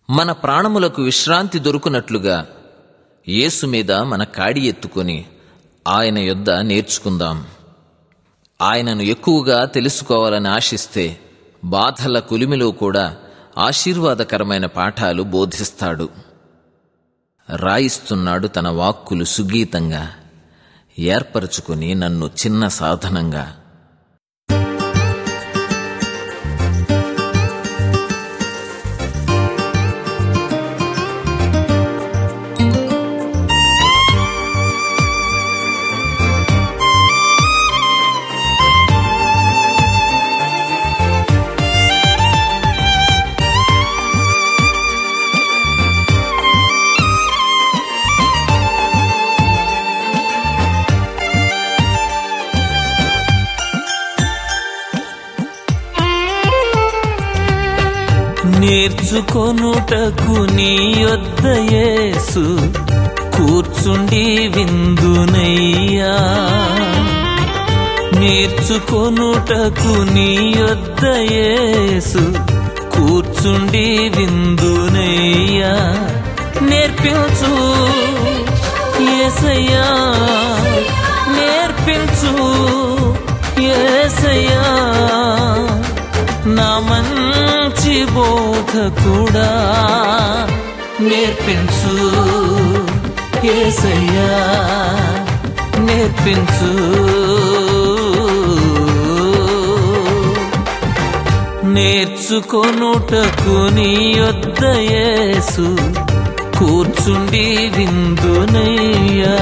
మన ప్రాణములకు విశ్రాంతి దొరుకునట్లుగా యేసు మీద మన కాడి ఎత్తుకొని ఆయన యొద్ద నేర్చుకుందాం ఆయనను ఎక్కువగా తెలుసుకోవాలని ఆశిస్తే బాధల కొలిమిలో కూడా ఆశీర్వాదకరమైన పాఠాలు బోధిస్తాడు రాయిస్తున్నాడు తన వాక్కులు సుగీతంగా ఏర్పరచుకుని నన్ను చిన్న సాధనంగా నేర్చుకొనుటకు నీ యొద్ద యేసు కూర్చుండి విందునయ్యా నేర్చుకొనుటకు నీ యొద్ద యేసు కూర్చుండి విందునయ్యా నేర్పించు ఏసయ్యా నేర్పించు ఏసయ్యా నా మంచి బోధకుడా నేర్పించు ఏసయ్యా నేర్పించు నేర్చుకొనుటకు నీ యొద్ద యేసు కూర్చుండి విందునయ్యా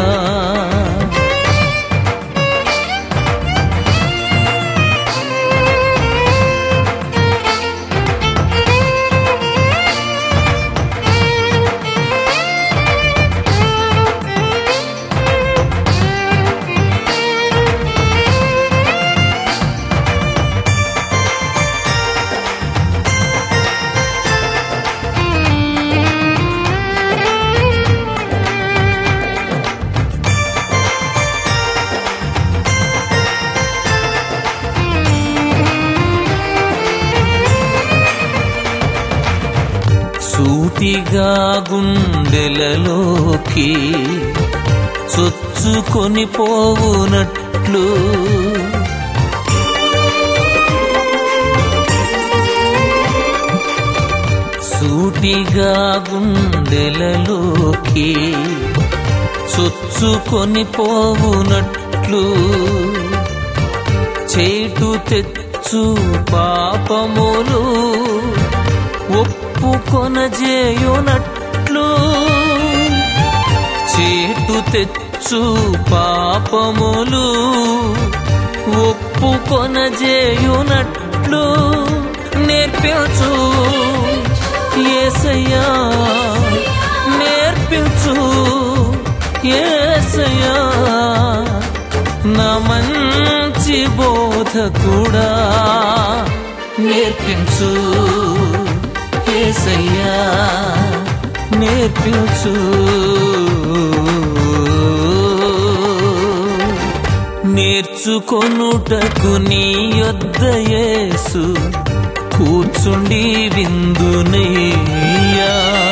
సూటిగా గుండెలలోకి చొచ్చుకొని పోవునట్లు సూటిగా గుండెలలోకి చొచ్చుకొని పోవునట్లు చేటు తెచ్చు పాపములు ఒప్పుకొనజేయునట్లు చేటు తెచ్చు పాపములు ఒప్పుకొనజేయునట్లు నేర్పించు ఏసయ్యా నేర్పించు ఏసయ్యా నా మంచి బోధకుడా నేర్పించు ఏసయ్యా నేర్పించు నేర్చుకొనుటకు నీ యొద్ద యేసు కూర్చుండి విందునయ్యా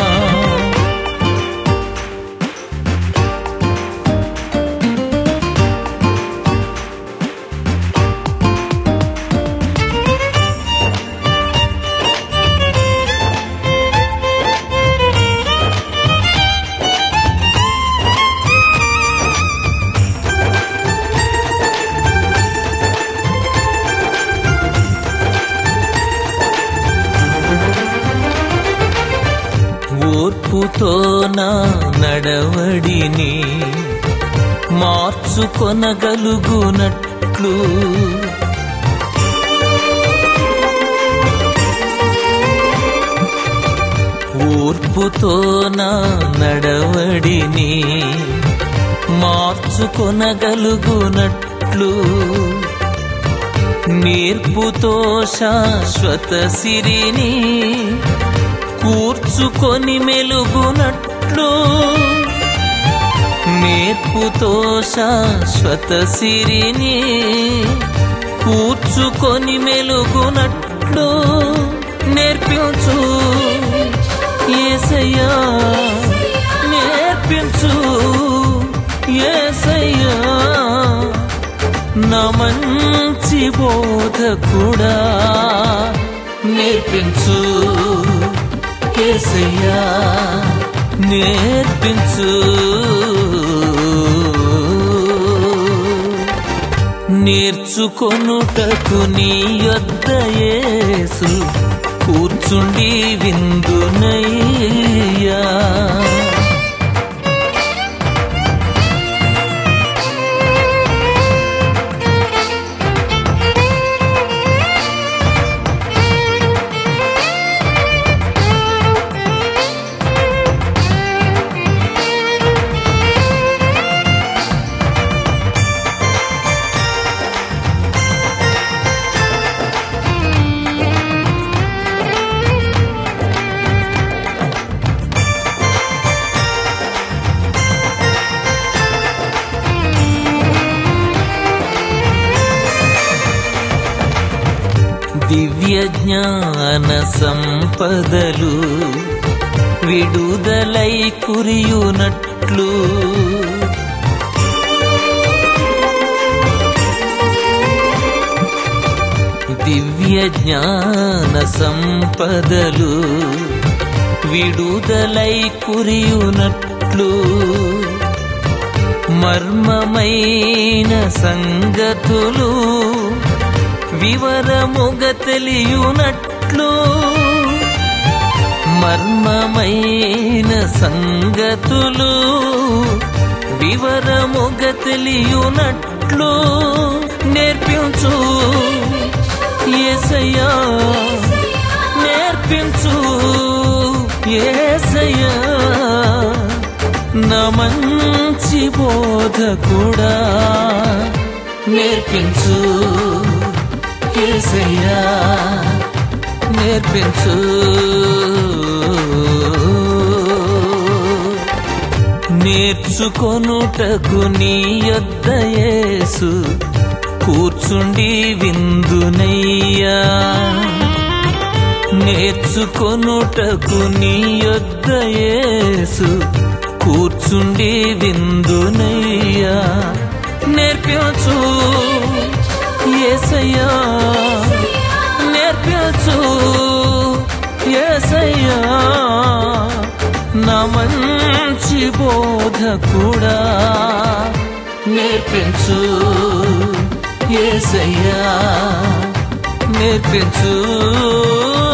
ఓర్పుతో నా నడవడిని మార్చుకొనగలుగునట్లు ఓర్పుతో నా నడవడిని మార్చుకొనగలుగునట్లు నేర్పుతో శాశ్వత సిరిని కూర్చుకొని మెలుగునట్లు నేర్పుతో శాశ్వత సిరిని కూర్చుకొని మెలుగునట్లు నేర్పించు ఏసయ్యా నేర్పించు ఏసయ్యా నా మంచి బోధ కూడా నేర్పించు ఏసయ్యా నేర్పించు నేర్చుకొనుటకు నీ యొద్ద యేసు కూర్చుండి విందునయ్యా దివ్య జ్ఞాన సంపదలు విడుదలై కురియునట్లు దివ్య జ్ఞాన సంపదలు విడుదలై కురియునట్లు మర్మమైన సంగతులు వివరముగ తెలియునట్లు మర్మమైన సంగతులు వివరముగ తెలియునట్లు నేర్పించు ఏసయ్యా నేర్పించు ఏసయ్యా నా మంచి బోధ కూడా నేర్పించు ఏసయ్యా నేర్పించు నేర్చుకొనుటకు నీ యొద్ద యేసు కూర్చుండి విందునయ్యా నేర్చుకొనుటకు నీ యొద్ద యేసు కూర్చుండి విందునయ్యా నేర్పించు ఏసయ్యా నేర్పించు ఏసయ్యా నా మంచి బోధ కూడా నేర్పించు ఏసయ్యా నేర్పించు